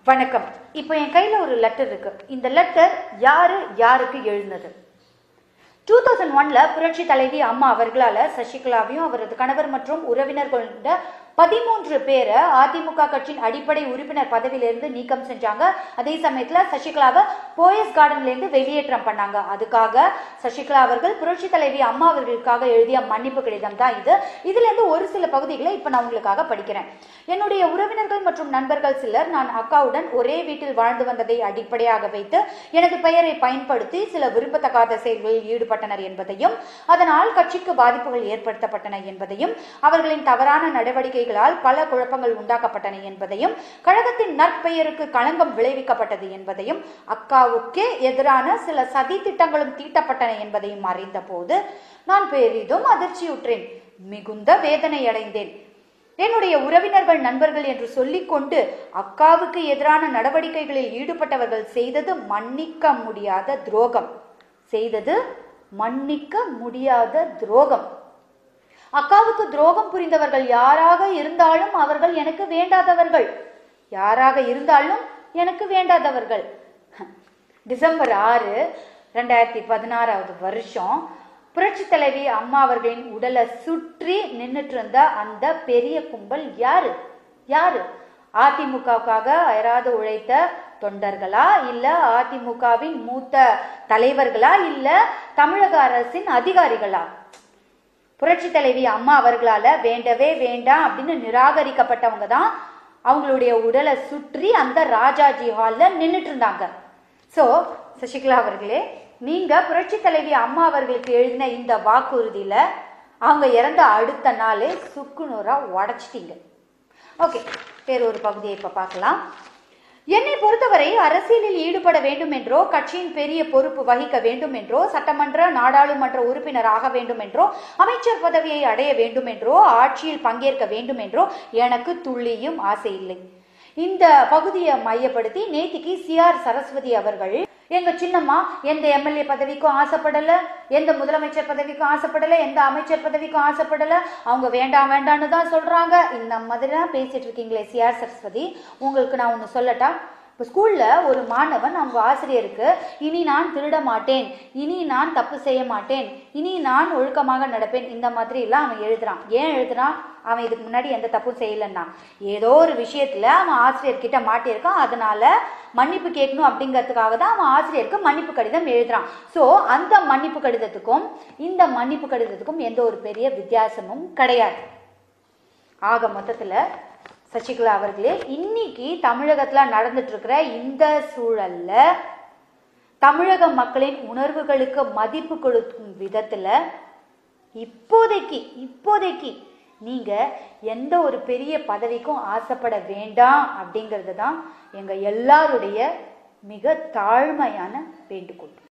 வணக்கம் இப்போ என் கையில் ஒரு லெட்டர் இருக்கு இந்த லெட்டர் யாரு யாருக்கு எழுதினது டூ தௌசண்ட் ஒன்ல புரட்சி தலைவி அம்மா அவர்களால சசிகலாவையும் அவரது கணவர் மற்றும் உறவினர்கள் கொண்ட பதிமூன்று பேரை அதிமுக கட்சியின் அடிப்படை உறுப்பினர் பதவியிலிருந்து நீக்கம் செஞ்சாங்க அதே சமயத்துல சசிகலாவை போயஸ் கார்டன்ல இருந்து வெளியேற்றம் பண்ணாங்க அதுக்காக சசிகலா அவர்கள் புரட்சி தலைவி அம்மா அவர்களுக்காக எழுதிய மன்னிப்பு கடிதம் தான் இது இதுல இருந்து ஒரு சில பகுதிகளை இப்ப நான் உங்களுக்காக படிக்கிறேன் என்னுடைய உறவினர்கள் மற்றும் நண்பர்கள் சிலர் நான் அக்காவுடன் ஒரே வீட்டில் வாழ்ந்து வந்ததை அடிப்படையாக வைத்து எனது பெயரை பயன்படுத்தி சில விரும்பத்தகாத செயல்களில் ஈடுபட்டனர் என்பதையும் அதனால் கட்சிக்கு பாதிப்புகள் ஏற்படுத்தப்பட்டன என்பதையும் அவர்களின் தவறான நடவடிக்கைகளால் பல குழப்பங்கள் உண்டாக்கப்பட்டன என்பதையும் கழகத்தின் நற்பெயருக்கு களங்கம் விளைவிக்கப்பட்டது என்பதையும் அக்காவுக்கே எதிரான சில சதி திட்டங்களும் தீட்டப்பட்டன என்பதையும் அறிந்த போது நான் பெரிதும் அதிர்ச்சியுற்றேன் மிகுந்த வேதனை அடைந்தேன் என்னுடைய உறவினர்கள் நண்பர்கள் என்று சொல்லிக்கொண்டு அக்காவுக்கு எதிரான நடவடிக்கைகளில் ஈடுபட்டவர்கள் செய்தது மன்னிக்க முடியாத துரோகம் செய்தது மன்னிக்க முடியாத துரோகம் அக்காவுக்கு துரோகம் புரிந்தவர்கள் யாராக இருந்தாலும் அவர்கள் எனக்கு வேண்டாதவர்கள் யாராக இருந்தாலும் எனக்கு வேண்டாதவர்கள் டிசம்பர் ஆறு ரெண்டாயிரத்தி பதினாறாவது வருஷம் புரட்சி தலைவி அம்மா அவர்களின் உடலை சுற்றி நின்றுட்டு இருந்த அந்த பெரிய கும்பல் யாரு யாரு அதிமுகவுக்காக அயராது உழைத்த தொண்டர்களா இல்ல அதிமுகவின் மூத்த தலைவர்களா இல்ல தமிழக அரசின் அதிகாரிகளா புரட்சி தலைவி அம்மா அவர்களால வேண்டவே வேண்டாம் அப்படின்னு நிராகரிக்கப்பட்டவங்க தான் அவங்களுடைய உடலை சுற்றி அந்த ராஜாஜி ஹால்ல நின்றுட்டு இருந்தாங்க ஸோ சசிகலா அவர்களே நீங்க புரட்சி தலைவி அம்மா அவர்களுக்கு எழுதின இந்த வாக்குறுதியில அவங்க இறந்த அடுத்த நாளே சுக்குநூறா உடைச்சிட்டீங்க ஓகே வேறு ஒரு பகுதியை இப்ப பார்க்கலாம் என்னை பொறுத்தவரை அரசியலில் ஈடுபட வேண்டும் என்றோ கட்சியின் பெரிய பொறுப்பு வகிக்க வேண்டும் என்றோ சட்டமன்ற நாடாளுமன்ற உறுப்பினர் ஆக வேண்டும் என்றோ அமைச்சர் பதவியை அடைய வேண்டும் என்றோ ஆட்சியில் பங்கேற்க வேண்டும் என்றோ எனக்கு துள்ளியும் ஆசை இல்லை இந்த பகுதியை மையப்படுத்தி நேத்திக்கு சிஆர் சரஸ்வதி அவர்கள் எங்க சின்னம்மா எந்த எம்எல்ஏ பதவிக்கும் ஆசைப்படல எந்த முதலமைச்சர் பதவிக்கும் ஆசைப்படல எந்த அமைச்சர் பதவிக்கும் ஆசைப்படல அவங்க வேண்டாம் வேண்டாம்னு தான் சொல்றாங்க இந்த மாதிரிலாம் பேசிட்டு இருக்கீங்களே சிஆர் சரஸ்வதி உங்களுக்கு நான் ஒன்று சொல்லட்டா இப்போ ஸ்கூலில் ஒரு மாணவன் அவங்க ஆசிரியருக்கு இனி நான் திருட மாட்டேன் இனி நான் தப்பு செய்ய மாட்டேன் இனி நான் ஒழுக்கமாக நடப்பேன் இந்த மாதிரிலாம் அவன் எழுதுறான் ஏன் எழுதுறான் அவன் இதுக்கு முன்னாடி எந்த தப்பும் செய்யலைன்னா ஏதோ ஒரு விஷயத்துல அவன் ஆசிரியர்கிட்ட மாட்டியிருக்கான் அதனால மன்னிப்பு கேட்கணும் அப்படிங்கிறதுக்காக தான் அவன் ஆசிரியருக்கு மன்னிப்பு கடிதம் எழுதுறான் ஸோ அந்த மன்னிப்பு கடிதத்துக்கும் இந்த மன்னிப்பு கடிதத்துக்கும் எந்த ஒரு பெரிய வித்தியாசமும் கிடையாது ஆக மொத்தத்துல சசிகலா அவர்களே இன்னைக்கு தமிழகத்துல நடந்துட்டு இருக்கிற இந்த சூழல்ல தமிழக மக்களின் உணர்வுகளுக்கு மதிப்பு கொடுக்கும் விதத்துல இப்போதைக்கு இப்போதைக்கு நீங்க எந்த ஒரு பெரிய பதவிக்கும் ஆசைப்பட வேண்டாம் அப்படிங்கிறது தான் எங்க எல்லாருடைய மிக தாழ்மையான வேண்டுகோள்